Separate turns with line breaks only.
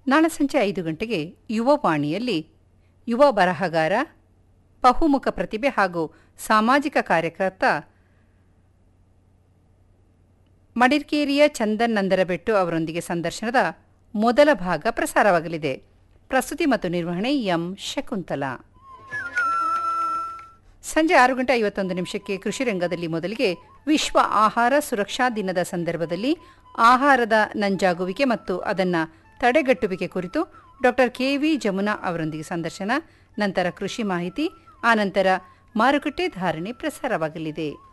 ನಾಳೆ ಸಂಜೆ ಐದು ಗಂಟೆಗೆ ಯುವವಾಣಿಯಲ್ಲಿ ಯುವ ಬರಹಗಾರ ಬಹುಮುಖ ಪ್ರತಿಭೆ ಹಾಗೂ ಸಾಮಾಜಿಕ ಕಾರ್ಯಕರ್ತ ಮಡಿರ್ಕೇರಿಯ ಚಂದನ್ ನಂದರಬೆಟ್ಟು ಅವರೊಂದಿಗೆ ಸಂದರ್ಶನದ ಮೊದಲ ಭಾಗ ಪ್ರಸಾರವಾಗಲಿದೆ ಪ್ರಸ್ತುತಿ ಮತ್ತು ನಿರ್ವಹಣೆ ಎಂ ಶಕುಂತಲಾ ಸಂಜೆ ಆರು ಗಂಟೆ ಐವತ್ತೊಂದು ನಿಮಿಷಕ್ಕೆ ಕೃಷಿ ರಂಗದಲ್ಲಿ ಮೊದಲಿಗೆ ವಿಶ್ವ ಆಹಾರ ಸುರಕ್ಷಾ ದಿನದ ಸಂದರ್ಭದಲ್ಲಿ ಆಹಾರದ ನಂಜಾಗುವಿಕೆ ಮತ್ತು ಅದನ್ನು ತಡೆಗಟ್ಟುವಿಕೆ ಕುರಿತು ಡಾಕ್ಟರ್ ಕೆವಿ ಜಮುನಾ ಅವರೊಂದಿಗೆ ಸಂದರ್ಶನ ನಂತರ ಕೃಷಿ ಮಾಹಿತಿ ಆನಂತರ ಮಾರುಕಟ್ಟೆ ಧಾರಣೆ ಪ್ರಸಾರವಾಗಲಿದೆ